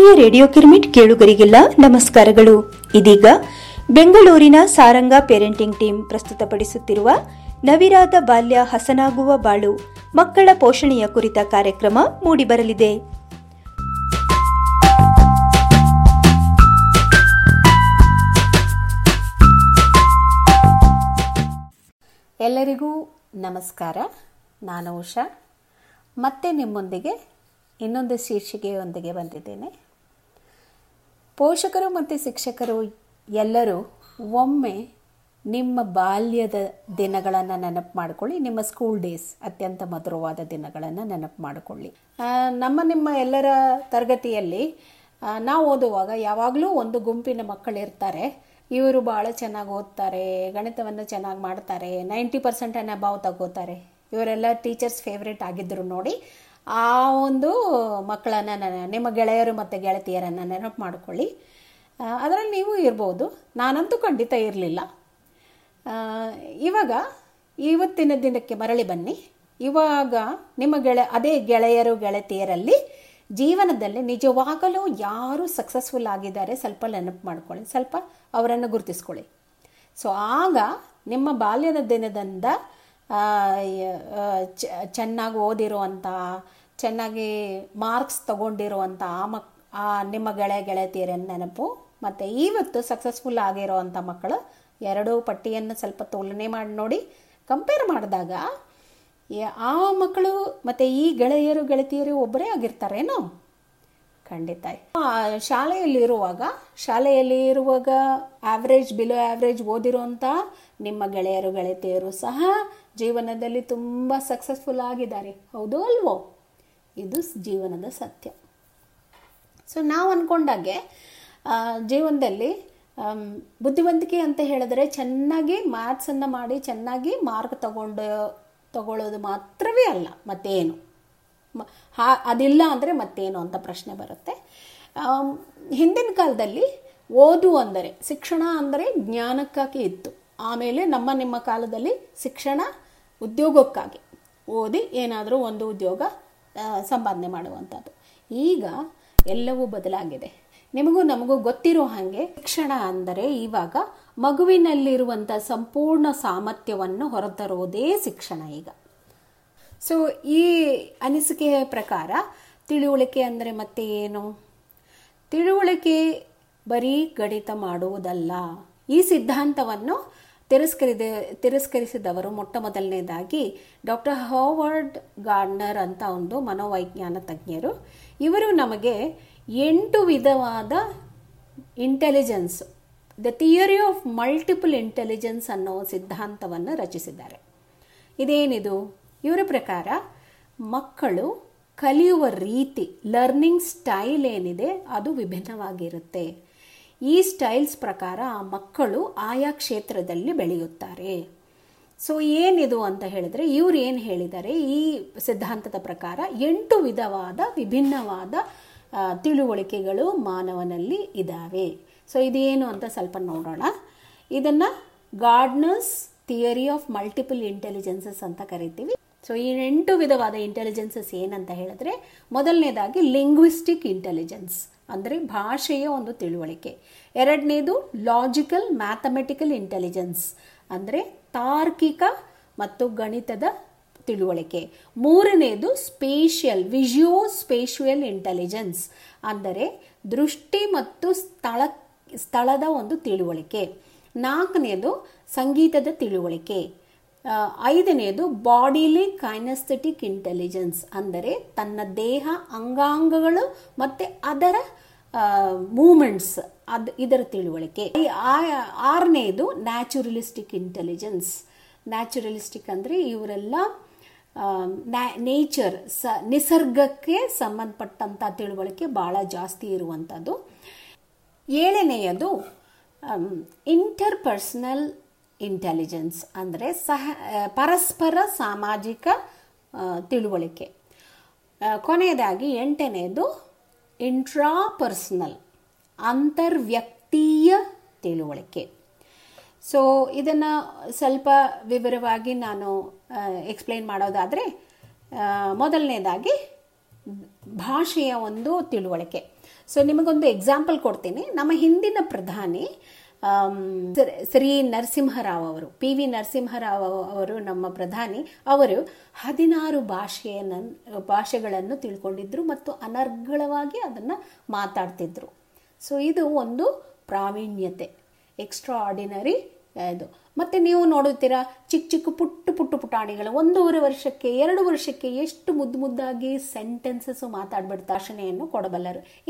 ಆತ್ಮೀಯ ರೇಡಿಯೋ ಕಿರ್ಮಿಟ್ ಕೇಳುಗರಿಗೆಲ್ಲ ನಮಸ್ಕಾರಗಳು ಇದೀಗ ಬೆಂಗಳೂರಿನ ಸಾರಂಗ ಪೇರೆಂಟಿಂಗ್ ಟೀಮ್ ಪ್ರಸ್ತುತಪಡಿಸುತ್ತಿರುವ ನವಿರಾದ ಬಾಲ್ಯ ಹಸನಾಗುವ ಬಾಳು ಮಕ್ಕಳ ಪೋಷಣೆಯ ಕುರಿತ ಕಾರ್ಯಕ್ರಮ ಮೂಡಿಬರಲಿದೆ ಎಲ್ಲರಿಗೂ ನಮಸ್ಕಾರ ನಾನು ಉಷಾ ಮತ್ತೆ ನಿಮ್ಮೊಂದಿಗೆ ಇನ್ನೊಂದು ಶೀರ್ಷಿಕೆಯೊಂದಿಗೆ ಬಂದಿದ್ದೇನೆ ಪೋಷಕರು ಮತ್ತು ಶಿಕ್ಷಕರು ಎಲ್ಲರೂ ಒಮ್ಮೆ ನಿಮ್ಮ ಬಾಲ್ಯದ ದಿನಗಳನ್ನು ನೆನಪು ಮಾಡಿಕೊಳ್ಳಿ ನಿಮ್ಮ ಸ್ಕೂಲ್ ಡೇಸ್ ಅತ್ಯಂತ ಮಧುರವಾದ ದಿನಗಳನ್ನು ನೆನಪು ಮಾಡಿಕೊಳ್ಳಿ ಆ, ನಮ್ಮ ನಿಮ್ಮ ಎಲ್ಲರ ತರಗತಿಯಲ್ಲಿ ಆ, ನಾವು ಓದುವಾಗ ಯಾವಾಗಲೂ ಒಂದು ಗುಂಪಿನ ಮಕ್ಕಳಿರ್ತಾರೆ ಇವರು ಭಾಳ ಚೆನ್ನಾಗಿ ಓದ್ತಾರೆ ಗಣಿತವನ್ನು ಚೆನ್ನಾಗಿ ಮಾಡ್ತಾರೆ ನೈಂಟಿ ಪರ್ಸೆಂಟನ್ನು ಅಬಾವ್ ತಗೋತಾರೆ ಇವರೆಲ್ಲ ಟೀಚರ್ಸ್ ಫೇವ್ರೇಟ್ ಆಗಿದ್ದರು ನೋಡಿ ಆ ಒಂದು ಮಕ್ಕಳನ್ನು ನೆನ- ನಿಮ್ಮ ಗೆಳೆಯರು ಮತ್ತು ಗೆಳತಿಯರನ್ನು ನೆನಪು ಮಾಡಿಕೊಳ್ಳಿ ಅದರಲ್ಲಿ ನೀವು ಇರ್ಬೋದು ನಾನಂತೂ ಖಂಡಿತ ಇರಲಿಲ್ಲ ಇವಾಗ ಇವತ್ತಿನ ದಿನಕ್ಕೆ ಮರಳಿ ಬನ್ನಿ ಇವಾಗ ನಿಮ್ಮ ಗೆಳೆ ಅದೇ ಗೆಳೆಯರು ಗೆಳತಿಯರಲ್ಲಿ ಜೀವನದಲ್ಲಿ ನಿಜವಾಗಲೂ ಯಾರು ಸಕ್ಸಸ್ಫುಲ್ ಆಗಿದ್ದಾರೆ ಸ್ವಲ್ಪ ನೆನಪು ಮಾಡ್ಕೊಳ್ಳಿ ಸ್ವಲ್ಪ ಅವರನ್ನು ಗುರುತಿಸ್ಕೊಳ್ಳಿ ಸೊ ಆಗ ನಿಮ್ಮ ಬಾಲ್ಯದ ದಿನದಿಂದ ಆ, ಯ- ಆ, ಚ- ಚೆನ್ನಾಗಿ ಓದಿರುವಂಥ ಚೆನ್ನಾಗಿ ಮಾರ್ಕ್ಸ್ ತಗೊಂಡಿರುವಂಥ ಆ ಮಕ್ ಆ ನಿಮ್ಮ ಗೆಳೆಯ ಗೆಳತಿಯರ ನೆನಪು ಮತ್ತು ಇವತ್ತು ಸಕ್ಸಸ್ಫುಲ್ ಆಗಿರುವಂಥ ಮಕ್ಕಳು ಎರಡೂ ಪಟ್ಟಿಯನ್ನು ಸ್ವಲ್ಪ ತುಲನೆ ಮಾಡಿ ನೋಡಿ ಕಂಪೇರ್ ಮಾಡಿದಾಗ ಯ- ಆ ಮಕ್ಕಳು ಮತ್ತು ಈ ಗೆಳೆಯರು ಗೆಳತಿಯರು ಒಬ್ಬರೇ ಆಗಿರ್ತಾರೇನೋ ಖಂಡಿತ ಆ, ಶಾಲೆಯಲ್ಲಿರುವಾಗ ಶಾಲೆಯಲ್ಲಿ ಇರುವಾಗ ಆವ್ರೇಜ್ ಬಿಲೋ ಆವ್ರೇಜ್ ಓದಿರುವಂಥ ನಿಮ್ಮ ಗೆಳೆಯರು ಗೆಳತಿಯರು ಸಹ ಜೀವನದಲ್ಲಿ ತುಂಬ ಸಕ್ಸಸ್ಫುಲ್ ಆಗಿದ್ದಾರೆ ಹೌದು ಅಲ್ವೋ ಇದು ಸ್- ಜೀವನದ ಸತ್ಯ ಸೊ ನಾವು ಅಂದ್ಕೊಂಡಾಗೆ ಆ, ಜೀವನದಲ್ಲಿ ಆಮ್, ಬುದ್ಧಿವಂತಿಕೆ ಅಂತ ಹೇಳಿದ್ರೆ ಚೆನ್ನಾಗಿ ಮ್ಯಾಥ್ಸನ್ನು ಮಾಡಿ ಚೆನ್ನಾಗಿ ಮಾರ್ಕ್ ತಗೊಂಡು ತಗೊಳ್ಳೋದು ಮಾತ್ರವೇ ಅಲ್ಲ ಮತ್ತೇನು ಮ- ಹಾ ಅದಿಲ್ಲ ಅಂದರೆ ಮತ್ತೇನು ಅಂತ ಪ್ರಶ್ನೆ ಬರುತ್ತೆ ಆಮ್, ಹಿಂದಿನ ಕಾಲದಲ್ಲಿ ಓದು ಅಂದರೆ ಶಿಕ್ಷಣ ಅಂದರೆ ಜ್ಞಾನಕ್ಕಾಗಿ ಇತ್ತು ಆಮೇಲೆ ನಮ್ಮ ನಿಮ್ಮ ಕಾಲದಲ್ಲಿ ಶಿಕ್ಷಣ ಉದ್ಯೋಗಕ್ಕಾಗಿ ಓದಿ ಏನಾದರೂ ಒಂದು ಉದ್ಯೋಗ ಆ, ಸಂಪಾದನೆ ಮಾಡುವಂಥದ್ದು ಈಗ ಎಲ್ಲವೂ ಬದಲಾಗಿದೆ ನಿಮಗೂ ನಮಗೂ ಗೊತ್ತಿರೋ ಹಾಗೆ ಶಿಕ್ಷಣ ಅಂದರೆ ಇವಾಗ ಮಗುವಿನಲ್ಲಿರುವಂಥ ಸಂಪೂರ್ಣ ಸಾಮರ್ಥ್ಯವನ್ನು ಹೊರತರುವುದೇ ಶಿಕ್ಷಣ ಈಗ ಸೊ ಈ ಅನಿಸಿಕೆಯ ಪ್ರಕಾರ ತಿಳುವಳಿಕೆ ಅಂದರೆ ಮತ್ತೆ ಏನು ತಿಳುವಳಿಕೆ ಬರೀ ಗಣಿತ ಮಾಡುವುದಲ್ಲ ಈ ಸಿದ್ಧಾಂತವನ್ನು ತಿರಸ್ಕರಿದ ತಿರಸ್ಕರಿಸಿದವರು ಮೊಟ್ಟ ಮೊದಲನೇದಾಗಿ ಡಾಕ್ಟರ್ ಹಾವರ್ಡ್ ಗಾರ್ಡ್ನರ್ ಅಂತ ಒಂದು ಮನೋವೈಜ್ಞಾನ ತಜ್ಞರು ಇವರು ನಮಗೆ ಎಂಟು ವಿಧವಾದ intelligence the theory of multiple intelligence ಅನ್ನೋ ಸಿದ್ಧಾಂತವನ್ನು ರಚಿಸಿದ್ದಾರೆ ಇದೇನಿದು ಇವರ ಪ್ರಕಾರ ಮಕ್ಕಳು ಕಲಿಯುವ ರೀತಿ ಲರ್ನಿಂಗ್ ಸ್ಟೈಲ್ ಏನಿದೆ ಅದು ವಿಭಿನ್ನವಾಗಿರುತ್ತೆ ಈ ಸ್ಟೈಲ್ಸ್ ಪ್ರಕಾರ ಆ ಮಕ್ಕಳು ಆಯಾ ಕ್ಷೇತ್ರದಲ್ಲಿ ಬೆಳೆಯುತ್ತಾರೆ ಸೊ ಏನಿದು ಅಂತ ಹೇಳಿದ್ರೆ ಇವ್ರು ಏನು ಹೇಳಿದ್ದಾರೆ ಈ ಸಿದ್ಧಾಂತದ ಪ್ರಕಾರ ಎಂಟು ವಿಧವಾದ ವಿಭಿನ್ನವಾದ ಆ, ತಿಳುವಳಿಕೆಗಳು ಮಾನವನಲ್ಲಿ ಇದ್ದಾವೆ ಸೊ ಇದೇನು ಅಂತ ಸ್ವಲ್ಪ ನೋಡೋಣ ಇದನ್ನು Gardner's theory of multiple intelligences ಅಂತ ಕರಿತೀವಿ ಸೊ ಈ ಎಂಟು ವಿಧವಾದ ಇಂಟೆಲಿಜೆನ್ಸಸ್ ಏನಂತ ಹೇಳಿದ್ರೆ ಮೊದಲನೇದಾಗಿ ಲಿಂಗ್ವಿಸ್ಟಿಕ್ ಇಂಟೆಲಿಜೆನ್ಸ್ ಅಂದರೆ ಭಾಷೆಯ ಒಂದು ತಿಳುವಳಿಕೆ ಎರಡನೇದು ಲಾಜಿಕಲ್ ಮ್ಯಾಥಮೆಟಿಕಲ್ ಇಂಟೆಲಿಜೆನ್ಸ್ ಅಂದರೆ ತಾರ್ಕಿಕ ಮತ್ತು ಗಣಿತದ ತಿಳುವಳಿಕೆ ಮೂರನೇದು ಸ್ಪೇಷಿಯಲ್ ವಿಜುವೋ ಸ್ಪೇಷಿಯಲ್ ಇಂಟೆಲಿಜೆನ್ಸ್ ಅಂದರೆ ದೃಷ್ಟಿ ಮತ್ತು ಸ್ಥಳ ಸ್ಥಳದ ಒಂದು ತಿಳುವಳಿಕೆ ನಾಲ್ಕನೇದು ಸಂಗೀತದ ತಿಳುವಳಿಕೆ ಆ, ಐದನೇದು ಬಾಡಿಲಿ ಕೈನಸ್ಥೆಟಿಕ್ ಇಂಟೆಲಿಜೆನ್ಸ್ ಅಂದರೆ ತನ್ನ ದೇಹ ಅಂಗಾಂಗಗಳು ಮತ್ತು ಅದರ ಮೂಮೆಂಟ್ಸ್ ಅದು ಇದರ ತಿಳುವಳಿಕೆ ಈ ಆ- ಆರನೇದು ನ್ಯಾಚುರಲಿಸ್ಟಿಕ್ ಇಂಟೆಲಿಜೆನ್ಸ್ ನ್ಯಾಚುರಲಿಸ್ಟಿಕ್ ಅಂದರೆ ಇವರೆಲ್ಲ ನೇಚರ್ ಸ ನಿಸರ್ಗಕ್ಕೆ ಸಂಬಂಧಪಟ್ಟಂಥ ತಿಳುವಳಿಕೆ ಭಾಳ ಜಾಸ್ತಿ ಇರುವಂಥದ್ದು ಏಳನೆಯದು ಇಂಟರ್ಪರ್ಸನಲ್ ಇಂಟೆಲಿಜೆನ್ಸ್ ಅಂದರೆ ಸಹ ಆ, ಪರಸ್ಪರ ಸಾಮಾಜಿಕ ಆ, ತಿಳುವಳಿಕೆ ಆ, ಕೊನೆಯದಾಗಿ ಎಂಟನೆಯದು ಇಂಟ್ರಾಪರ್ಸನಲ್ ಅಂತರ್ವ್ಯಕ್ತೀಯ ತಿಳುವಳಿಕೆ ಸೊ ಇದನ್ನು ಸ್ವಲ್ಪ ವಿವರವಾಗಿ ನಾನು ಎಕ್ಸ್ಪ್ಲೈನ್ ಮಾಡೋದಾದರೆ ಮೊದಲನೇದಾಗಿ ಭಾಷೆಯ ಒಂದು ತಿಳುವಳಿಕೆ ಸೊ ನಿಮಗೊಂದು ಎಕ್ಸಾಂಪಲ್ ಕೊಡ್ತೀನಿ ನಮ್ಮ ಹಿಂದಿನ ಪ್ರಧಾನಿ ಆಮ್, ಸರ್- ಶ್ರೀ ನರಸಿಂಹರಾವ್ ಅವರು ಪಿ ವಿ ನರಸಿಂಹರಾವ್ ಅವರು ನಮ್ಮ ಪ್ರಧಾನಿ ಅವರು ಹದಿನಾರು ಭಾಷೆಯನ್ನ ಭಾಷೆಗಳನ್ನು ತಿಳ್ಕೊಂಡಿದ್ರು ಮತ್ತು ಅನರ್ಗಳವಾಗಿ ಅದನ್ನು ಮಾತಾಡ್ತಿದ್ರು ಸೊ ಇದು ಒಂದು ಪ್ರಾವೀಣ್ಯತೆ ಎಕ್ಸ್ಟ್ರಾ ಆರ್ಡಿನರಿ ಇದು ಮತ್ತೆ ನೀವು ನೋಡುತ್ತೀರಾ ಚಿಕ್ಕ ಚಿಕ್ಕ ಪುಟ್ಟ ಪುಟ್ಟ ಪುಟಾಣಿಗಳು ಒಂದೂವರೆ ವರ್ಷಕ್ಕೆ ಎರಡು ವರ್ಷಕ್ಕೆ ಎಷ್ಟು ಮುದ್ದು ಮುದ್ದಾಗಿ ಸೆಂಟೆನ್ಸಸ್ ಮಾತಾಡ್ಬಿಡ್ತಾ ಭಾಷಣೆಯನ್ನು ಕೊಡಬಲ್ಲರು